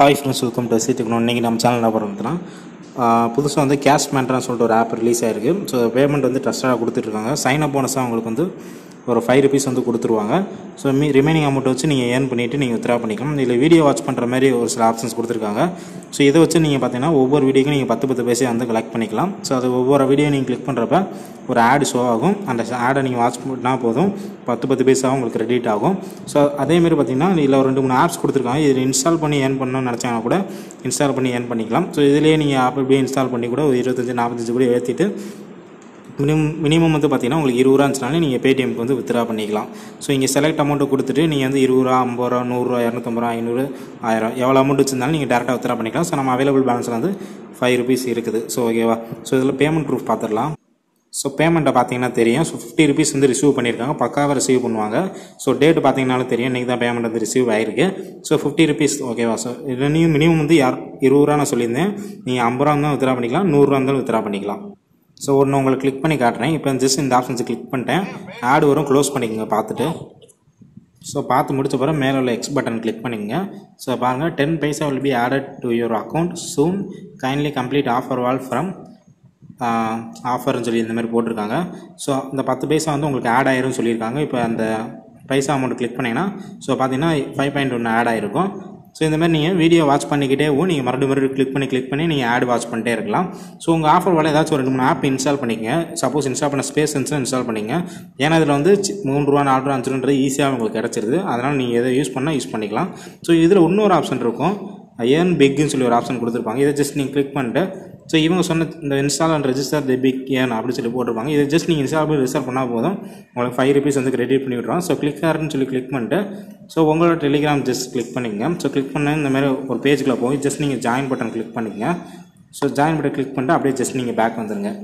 hi friends welcome to சீட்டுக்கணும் இன்றைக்கி நம்ம சேனல் என்ன பண்ணுறதுனா புதுசாக வந்து கேஷ் மேண்ட்ரான்னு சொல்லிட்டு ஒரு ஆப் ரிலீஸ் ஆயிருக்கு ஸோ பேமெண்ட் வந்து ட்ரஸ்டாக கொடுத்துட்ருக்காங்க சைன் அப் போனஸாக உங்களுக்கு வந்து ஒரு ஃபைவ் ருபீஸ் வந்து கொடுத்துருவாங்க ஸோ மீ ரிமைனிங் அமௌண்ட் வச்சு நீங்கள் ஏர்ன் பண்ணிவிட்டு நீங்கள் வித்ரா பண்ணிக்கலாம் இதில் வீடியோ வாட்ச் பண்ணுற மாதிரி ஒரு சில ஆப்ஷன்ஸ் கொடுத்துருக்காங்க ஸோ இதை வச்சு நீங்கள் பார்த்தீங்கன்னா ஒவ்வொரு வீடியோக்கும் நீங்கள் பத்து பத்து பைசா வந்து கலெக்ட் பண்ணிக்கலாம் ஸோ அது ஒவ்வொரு வீடியோ நீங்கள் கிளிக் பண்ணுறப்ப ஒரு ஆடு ஷோ ஆகும் அந்த ஆடை நீங்கள் வாட்ச் பண்ணால் போதும் பத்து பத்து பைசா உங்களுக்கு கிரெடிட் ஆகும் ஸோ அதேமாரி பார்த்தீங்கன்னா இதில் ஒரு ரெண்டு மூணு ஆப்ஸ் கொடுத்துருக்காங்க இதில் இன்ஸ்டால் பண்ணி ஏர்ன் பண்ணணும்னு நினச்சாங்கன்னா கூட இன்ஸ்டால் பண்ணி ஏர்ன் பண்ணிக்கலாம் ஸோ இதிலேயே நீங்கள் ஆப் இப்படியே இன்ஸ்டால் பண்ணி கூட ஒரு இருபத்தஞ்சி நாற்பத்தஞ்சு கூட ஏற்றிட்டு மினிமம் மினிமம் வந்து பார்த்தீங்கன்னா உங்களுக்கு இருபது ரூபா இருந்துச்சுனாலே நீங்கள் பேடிஎம்க்கு வந்து வித்ரா பண்ணிக்கலாம் ஸோ இங்கே செலக்ட் அமௌண்ட்டை கொடுத்துட்டு நீங்கள் வந்து இருபது ரூபா ஐம்பது ரூபா நூறுரூவா இரநூத்தம்பது ரூபா ஐநூறு ஆயிரம் எவ்வளோ அமௌண்ட் வச்சிருந்தாலும் நீங்கள் டேரெக்டாக வித்ரா பண்ணிக்கலாம் ஸோ நம்ம அவைலபிள் பேலன்ஸில் வந்து ஃபைவ் ருபீஸ் இருக்குது ஸோ ஓகேவா ஸோ இதில் பேமெண்ட் ப்ரூஃப் பார்த்துடலாம் ஸோ பேமெண்ட்டை பார்த்தீங்கன்னா தெரியும் ஸோ ஃபிஃப்டி ருபீஸ் வந்து ரிசீவ் பண்ணியிருக்காங்க பக்காவாக ரிசீவ் பண்ணுவாங்க ஸோ டேட் பார்த்தீங்கன்னாலும் தெரியும் இன்றைக்கி தான் பேமெண்ட் வந்து ரிசீவ் ஆயிருக்கு ஸோ ஃபிஃப்டி ருபீஸ் ஓகேவா ஸோ இதுலேயும் மினிமம் வந்து யார் இருபது ரூபா நான் சொல்லியிருந்தேன் நீங்கள் ஐம்பது ரூபா இருந்தாலும் வித்ரா பண்ணிக்கலாம் நூறுரூவா இருந்தாலும் வித்ரா பண்ணிக்கலாம் ஸோ ஒன்று உங்களுக்கு கிளிக் பண்ணி காட்டுறேன் இப்போ ஜஸ்ட் இந்த ஆப்ஷன்ஸை கிளிக் பண்ணிட்டேன் ஆட் வரும் க்ளோஸ் பண்ணிக்கோங்க பார்த்துட்டு ஸோ பார்த்து முடிச்ச பிறகு மேலே உள்ள எக்ஸ் பட்டன் கிளிக் பண்ணிக்கங்க ஸோ பாருங்கள் ten paisa will be added to your account soon kindly complete offer wall from ஆஃபர்னு சொல்லி இந்த மாதிரி போட்டிருக்காங்க ஸோ இந்த பத்து பைசா வந்து உங்களுக்கு ஆட் ஆயிரும்னு சொல்லியிருக்காங்க இப்போ அந்த பைசா அமௌண்ட் கிளிக் பண்ணிங்கன்னா ஸோ பார்த்தீங்கன்னா ஃபைவ் பாயிண்ட் ஒன்று ஆட் ஆயிருக்கும் ஸோ இந்த மாதிரி நீங்கள் வீடியோ வாட்ச் பண்ணிக்கிட்டே நீங்கள் மறுபடியும் மறுபடியும் கிளிக் பண்ணி கிளிக் பண்ணி நீங்கள் ஆட் வாட்ச் பண்ணிட்டே இருக்கலாம் ஸோ உங்கள் ஆஃபர் வேலை ஏதாச்சும் ஒரு ரெண்டு மூணு ஆப் இன்ஸ்டால் பண்ணிக்கங்க சப்போஸ் இன்ஸ்டால் பண்ண ஸ்பேஸ் இருந்துச்சுன்னா இன்ஸ்டால் பண்ணிங்க ஏன்னா இதில் வந்து சி- மூணு ரூபா நாலு ரூபா அஞ்சு ரூபான்றது ஈஸியாக உங்களுக்கு கிடச்சிருது அதனால் நீங்கள் எதை யூஸ் பண்ணால் யூஸ் பண்ணிக்கலாம் ஸோ இதில் இன்னொரு ஆப்ஷன் இருக்கும் ஏர்ன் பிக்னு சொல்லி ஒரு ஆப்ஷன் கொடுத்துருப்பாங்க இதை ஜஸ்ட் நீங்கள் கிளிக் பண்ணிட்டு ஸோ இவங்க சொன்ன இந்த install and register the big ஏன் அப்படின்னு சொல்லி போட்டிருப்பாங்க இதை ஜஸ்ட் நீங்கள் இன்ஸ்டால் பண்ணி ரிஜிஸ்டர் பண்ணால் போதும் உங்களுக்கு ஃபைவ் ருபீஸ் வந்து கிரெடிட் பண்ணி விட்றோம் ஸோ கிளிக் ஆர்னு சொல்லி கிளிக் பண்ணிட்டு ஸோ உங்களோட டெலிகிராம் ஜஸ்ட் கிளிக் பண்ணிக்கங்க ஸோ கிளிக் பண்ண இந்த மாதிரி ஒரு பேஜுக்குள்ள போய் ஜஸ்ட் நீங்கள் ஜாயின் பட்டன் கிளிக் பண்ணிக்கங்க ஸோ ஜாயின் பட்டன் கிளிக் பண்ணிட்டு அப்படியே ஜஸ்ட் நீங்கள் பேக் வந்துடுங்க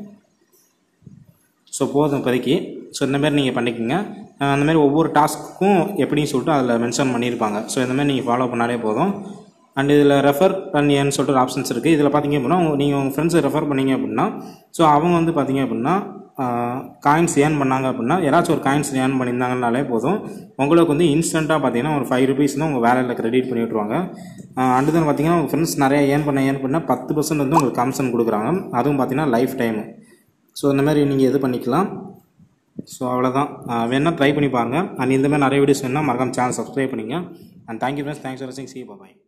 ஸோ போதும் இப்போதைக்கு ஸோ இந்த மாதிரி நீங்கள் பண்ணிக்கோங்க அஹ் அந்த மாதிரி ஒவ்வொரு டாஸ்க்குக்கும் எப்படின்னு சொல்லிட்டு அதில் மென்ஷன் பண்ணியிருப்பாங்க ஸோ இந்த மாதிரி நீங்கள் ஃபாலோ பண்ணாலே போதும் அண்ட் இதில் ரெஃபர் பண்ணியன்னு சொல்லிட்டு ஒரு ஆப்ஷன்ஸ் இருக்குது இதில் பார்த்தீங்க அப்படின்னா நீங்கள் உங்கள் ஃப்ரெண்ட்ஸை ரெஃபர் பண்ணீங்க அப்படின்னா ஸோ அவங்க வந்து பார்த்தீங்க அப்படின்னா காயின்ஸ் ஏர்ன் பண்ணாங்க அப்படின்னா யாராச்சும் ஒரு காயின்ஸ் ஏர்ன் பண்ணியிருந்தாங்கனாலே போதும் உங்களுக்கு வந்து இன்ஸ்டண்ட்டாக பார்த்தீங்கன்னா ஒரு ஃபைவ் ருபீஸ் தான் உங்கள் வேலையில் கிரெடிட் பண்ணி விட்ருவாங்க அண்டு தான் பார்த்தீங்கன்னா உங்கள் ஃப்ரெண்ட்ஸ் நிறைய ஏர்ன் பண்ண ஏர்ன் பண்ணால் பத்து பர்சன்ட் வந்து உங்களுக்கு கமிஷன் கொடுக்குறாங்க அதுவும் பார்த்தீங்கன்னா லைஃப் டைமு ஸோ இந்த மாதிரி நீங்கள் இது பண்ணிக்கலாம் ஸோ அவ்வளோதான் வேணால் ட்ரை பண்ணி பாருங்கள் அண்ட் இந்த மாதிரி நிறைய வீடியோஸ் வேணால் மறக்காம சேனல் சப்ஸ்கிரைப் பண்ணிங்க and thank you friends thanks for வாட்சிங் சி பாய்